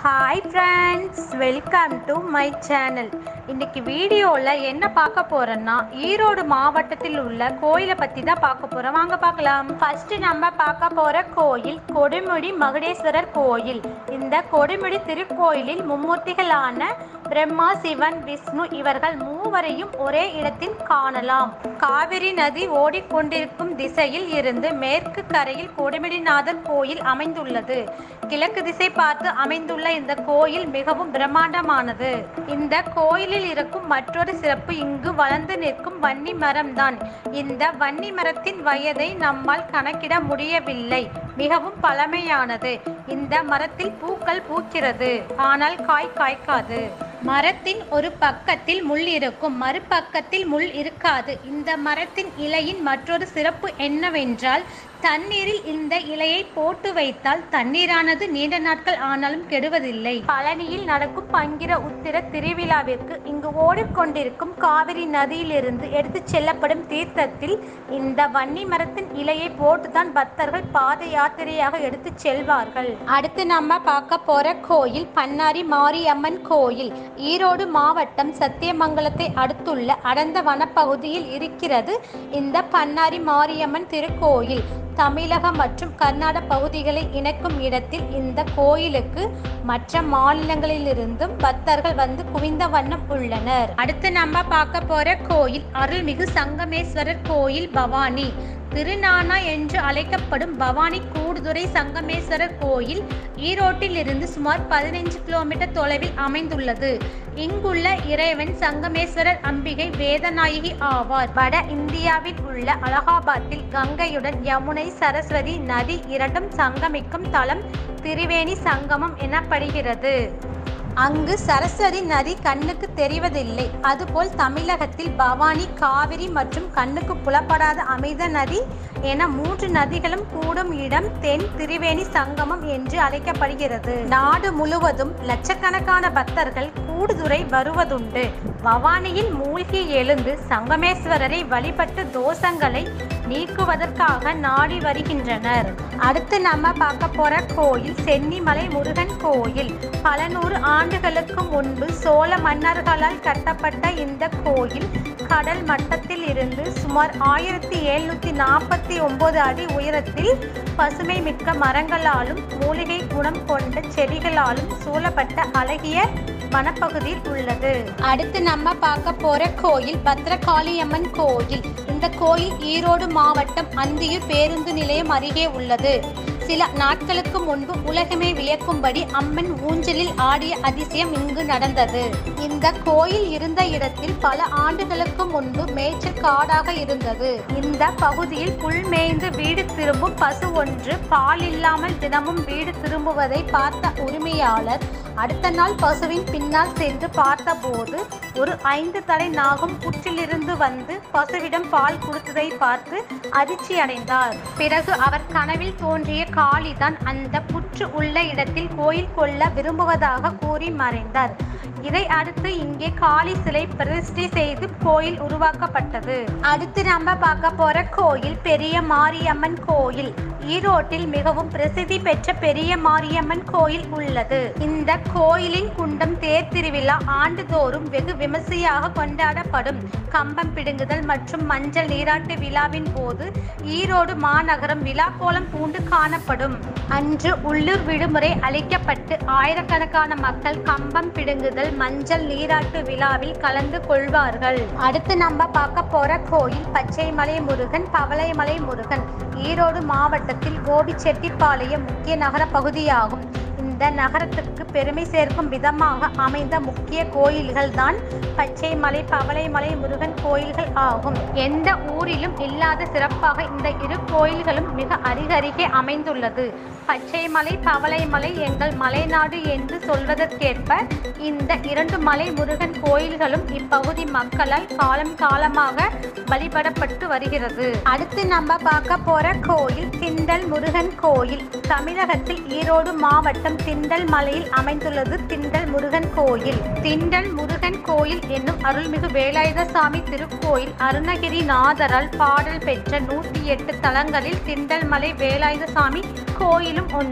hi friends welcome to my channel இன்னைக்கு வீடியோவில் என்ன பார்க்க போறோம்னா ஈரோடு மாவட்டத்தில் உள்ள கோயிலை பற்றி தான் பார்க்க போகிறோம் வாங்க பார்க்கலாம் ஃபர்ஸ்ட் நம்ம பார்க்க போகிற கோயில் கொடுமுடி மகுடேஸ்வரர் கோயில் இந்த கொடுமுடி திருக்கோயிலில் மும்மூர்த்திகளான பிரம்மா சிவன் விஷ்ணு இவர்கள் மூவரையும் ஒரே இடத்தில் காணலாம் காவிரி நதி ஓடிக்கொண்டிருக்கும் திசையில் இருந்து மேற்கு கரையில் கொடுமுடிநாதர் கோயில் அமைந்துள்ளது கிழக்கு திசை பார்த்து அமைந்துள்ள இந்த கோயில் மிகவும் பிரம்மாண்டமானது இந்த கோயிலில் இருக்கும் மற்றொரு சிறப்பு இங்கு வளர்ந்து நிற்கும் வன்னி மரம்தான் இந்த வன்னி மரத்தின் வயதை நம்மால் கணக்கிட முடியவில்லை மிகவும் பழமையானது இந்த மரத்தில் பூக்கள் பூக்கிறது ஆனால் காய் காய்க்காது மரத்தின் ஒரு பக்கத்தில் முள் இருக்கும் மறுபக்கத்தில் முள் இருக்காது இந்த மரத்தின் இலையின் மற்றொரு சிறப்பு என்னவென்றால் தண்ணீரில் இந்த இலையை போட்டு வைத்தால் தண்ணீரானது நீண்ட நாட்கள் ஆனாலும் கெடுவதில்லை பழனியில் நடக்கும் பங்கிர உத்திர திருவிழாவிற்கு இங்கு ஓடிக்கொண்டிருக்கும் காவிரி நதியிலிருந்து எடுத்துச் செல்லப்படும் தீர்த்தத்தில் இந்த வன்னி மரத்தின் இலையை போட்டுதான் பக்தர்கள் பாத யாத்திரையாக எடுத்துச் செல்வார்கள் அடுத்து நம்ம பார்க்க போற கோயில் பன்னாரி மாரியம்மன் கோயில் ஈரோடு மாவட்டம் சத்தியமங்கலத்தை அடுத்துள்ள அடர்ந்த வனப்பகுதியில் இருக்கிறது இந்த பன்னாரி மாரியம்மன் திருக்கோயில் தமிழகம் மற்றும் கர்நாடக பகுதிகளை இணைக்கும் இடத்தில் இந்த கோயிலுக்கு மற்ற மாநிலங்களிலிருந்தும் பக்தர்கள் வந்து குவிந்த வண்ணம் உள்ளனர் அடுத்து நம்ம பார்க்க போற கோயில் அருள்மிகு சங்கமேஸ்வரர் கோயில் பவானி திருநானா என்று அழைக்கப்படும் பவானி கூடுதுறை சங்கமேஸ்வரர் கோயில் ஈரோட்டில் இருந்து சுமார் பதினைஞ்சு கிலோமீட்டர் தொலைவில் அமைந்துள்ளது இங்குள்ள இறைவன் சங்கமேஸ்வரர் அம்பிகை வேதநாயகி ஆவார் வட இந்தியாவில் உள்ள அலகாபாத்தில் கங்கையுடன் யமுனை சரஸ்வதி நதி இரண்டும் சங்கமிக்கும் தலம் திரிவேணி சங்கமம் எனப்படுகிறது அங்கு சரஸ்வதி நதி கண்ணுக்கு தெரிவதில்லை அதுபோல் தமிழகத்தில் பவானி காவிரி மற்றும் கண்ணுக்கு புலப்படாத அமிர்த நதி என மூன்று நதிகளும் கூடும் இடம் தென் திரிவேணி சங்கமம் என்று அழைக்கப்படுகிறது நாடு முழுவதும் லட்சக்கணக்கான பக்தர்கள் கூடுதுறை வருவதுண்டு பவானியில் மூழ்கி எழுந்து சங்கமேஸ்வரரை வழிபட்டு தோஷங்களை நீக்குவதற்காக நாடி வருகின்றனர் அடுத்து நம்ம பார்க்க போற கோயில் சென்னிமலை முருகன் கோயில் பல நூறு ஆண்டுகளுக்கு முன்பு சோழ மன்னர்களால் கட்டப்பட்ட இந்த கோயில் கடல் மட்டத்தில் இருந்து சுமார் ஆயிரத்தி எழுநூத்தி நாற்பத்தி ஒன்பது அடி உயரத்தில் பசுமை மிக்க மரங்களாலும் மூலிகை குணம் கொண்ட செடிகளாலும் சூழப்பட்ட அழகிய வனப்பகுதியில் உள்ளது அடுத்து நம்ம பார்க்க போற கோயில் பத்ரகாளியம்மன் கோயில் இந்த கோயில் ஈரோடு மாவட்டம் அந்தியூர் பேருந்து நிலையம் அருகே உள்ளது சில நாட்களுக்கு முன்பு உலகமே வியக்கும்படி அம்மன் ஊஞ்சலில் ஆடிய அதிசயம் இங்கு நடந்தது இந்த கோயில் இருந்த இடத்தில் பல ஆண்டுகளுக்கு முன்பு மேய்ச்சல் காடாக இருந்தது இந்த பகுதியில் புல் மேய்ந்து வீடு திரும்பும் பசு ஒன்று பால் இல்லாமல் தினமும் வீடு திரும்புவதை பார்த்த உரிமையாளர் அடுத்த நாள் பசுவின் பின்னால் சென்று பார்த்தபோது ஒரு ஐந்து தலை நாகம் புற்றிலிருந்து வந்து பசுவிடம் பால் கொடுத்ததை பார்த்து அதிர்ச்சி அடைந்தார் பிறகு அவர் கனவில் தோன்றிய காளிதான் அந்த புற்று உள்ள இடத்தில் கோயில் கொள்ள விரும்புவதாக கூறி மறைந்தார் இதை அடுத்து இங்கே காளி சிலை பிரதிஷ்டை செய்து கோயில் உருவாக்கப்பட்டது அடுத்து நம்ம பார்க்க போற கோயில் பெரிய மாரியம்மன் கோயில் ஈரோட்டில் மிகவும் பிரசித்தி பெற்ற பெரிய மாரியம்மன் கோயில் உள்ளது இந்த கோயிலின் குண்டம் தேர் திருவிழா ஆண்டுதோறும் வெகு விமர்சையாக கொண்டாடப்படும் கம்பம் பிடுங்குதல் மற்றும் மஞ்சள் நீராட்டு விழாவின் போது ஈரோடு மாநகரம் விழா கோலம் பூண்டு காணப்படும் அன்று உள்ளூர் விடுமுறை அளிக்கப்பட்டு ஆயிரக்கணக்கான மக்கள் கம்பம் பிடுங்குதல் மஞ்சள் நீராட்டு விழாவில் கலந்து கொள்வார்கள் அடுத்து நம்ம பார்க்க போற கோயில் பச்சைமலை முருகன் பவளைமலை முருகன் ஈரோடு மாவட்டத்தில் கோபிச்செட்டிப்பாளையம் முக்கிய நகர பகுதியாகும் இந்த நகரத்துக்கு பெருமை சேர்க்கும் விதமாக அமைந்த முக்கிய கோயில்கள் தான் பச்சைமலை பவளைமலை முருகன் கோயில்கள் ஆகும் எந்த ஊரிலும் இல்லாத சிறப்பாக இந்த இரு கோயில்களும் மிக அருகருகே அமைந்துள்ளது பச்சைமலை பவளைமலை எங்கள் மலைநாடு என்று சொல்வதற்கேற்ப இந்த இரண்டு மலை முருகன் கோயில்களும் இப்பகுதி மக்களால் காலம் காலமாக வழிபடப்பட்டு வருகிறது அடுத்து நம்ம பார்க்க போற கோயில் திண்டல் முருகன் கோயில் தமிழகத்தில் ஈரோடு மாவட்டம் திண்டல் மலையில் அமைந்துள்ளது திண்டல் முருகன் கோயில் திண்டல் முருகன் கோயில் என்னும் அருள்மிகு வேலாயுத சாமி திருக்கோயில் அருணகிரி நாதரால் பாடல் பெற்ற நூற்றி எட்டு தலங்களில் திண்டல் மலை வேலாயுத சாமி கோயிலும் ஒன்று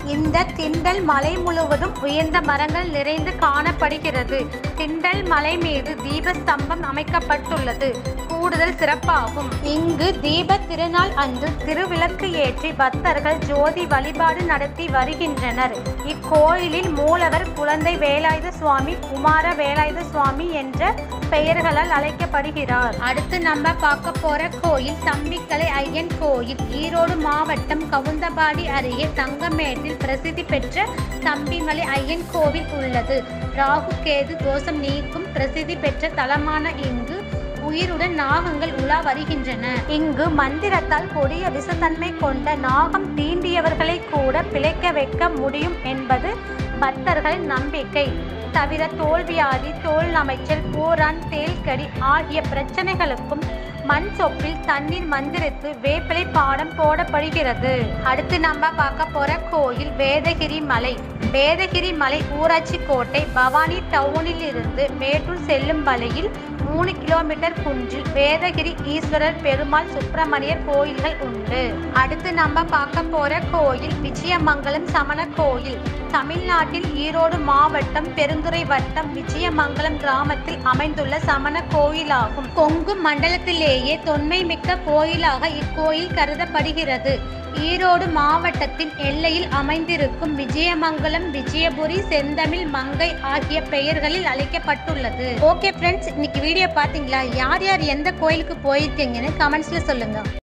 இந்த திண்டல் மலை முழுவதும் உயர்ந்த மரங்கள் நிறைந்து காணப்படுகிறது திண்டல் மலை மீது தீபஸ்தம்பம் அமைக்கப்பட்டுள்ளது கூடுதல் சிறப்பாகும் இங்கு தீப திருநாள் அன்று திருவிளக்கு ஏற்றி பக்தர்கள் ஜோதி வழிபாடு நடத்தி வருகின்றனர் இக்கோயிலில் மூலவர் குழந்தை வேலாயுத சுவாமி குமார வேலாயுத சுவாமி என்ற பெயர்களால் அழைக்கப்படுகிறார் அடுத்து நம்ம பார்க்க போற கோயில் தம்பிக்கலை ஐயன் கோயில் ஈரோடு மாவட்டம் கவுந்தபாடி அருகே தங்கமேட்டில் பிரசித்தி பெற்ற தம்பிமலை ஐயன் கோவில் உள்ளது ராகு கேது தோஷம் நீக்கும் பிரசித்தி பெற்ற தலமான இங்கு உயிருடன் நாகங்கள் உலா வருகின்றன இங்கு மந்திரத்தால் கொடிய விஷத்தன்மை கொண்ட நாகம் தீண்டியவர்களை கூட பிழைக்க வைக்க முடியும் என்பது பக்தர்களின் நம்பிக்கை தவிர தோல்வியாதி தோல் அமைச்சல் போரான் தேல்கடி ஆகிய பிரச்சனைகளுக்கும் மண் சொப்பில் தண்ணீர் மந்திரித்து வேப்பிலை பாடம் போடப்படுகிறது அடுத்து நம்ம பார்க்க போற கோயில் வேதகிரி மலை வேதகிரி மலை ஊராட்சி கோட்டை பவானி டவுனில் இருந்து மேட்டூர் செல்லும் வழியில் மூணு கிலோமீட்டர் குன்றில் வேதகிரி ஈஸ்வரர் பெருமாள் சுப்பிரமணியர் கோயில்கள் உண்டு அடுத்து நம்ம பார்க்க போற கோயில் விஜயமங்கலம் சமண கோயில் தமிழ்நாட்டில் ஈரோடு மாவட்டம் பெருந்துறை வட்டம் விஜயமங்கலம் கிராமத்தில் அமைந்துள்ள சமண கோயிலாகும் கொங்கு மண்டலத்திலேயே தொன்மை மிக்க கோயிலாக இக்கோயில் கருதப்படுகிறது ஈரோடு மாவட்டத்தின் எல்லையில் அமைந்திருக்கும் விஜயமங்கலம் விஜயபுரி செந்தமிழ் மங்கை ஆகிய பெயர்களில் அழைக்கப்பட்டுள்ளது ஓகே ஃப்ரெண்ட்ஸ் இன்னைக்கு வீடியோ பார்த்தீங்களா யார் யார் எந்த கோயிலுக்கு போயிருக்கீங்கன்னு கமெண்ட்ஸ்ல சொல்லுங்க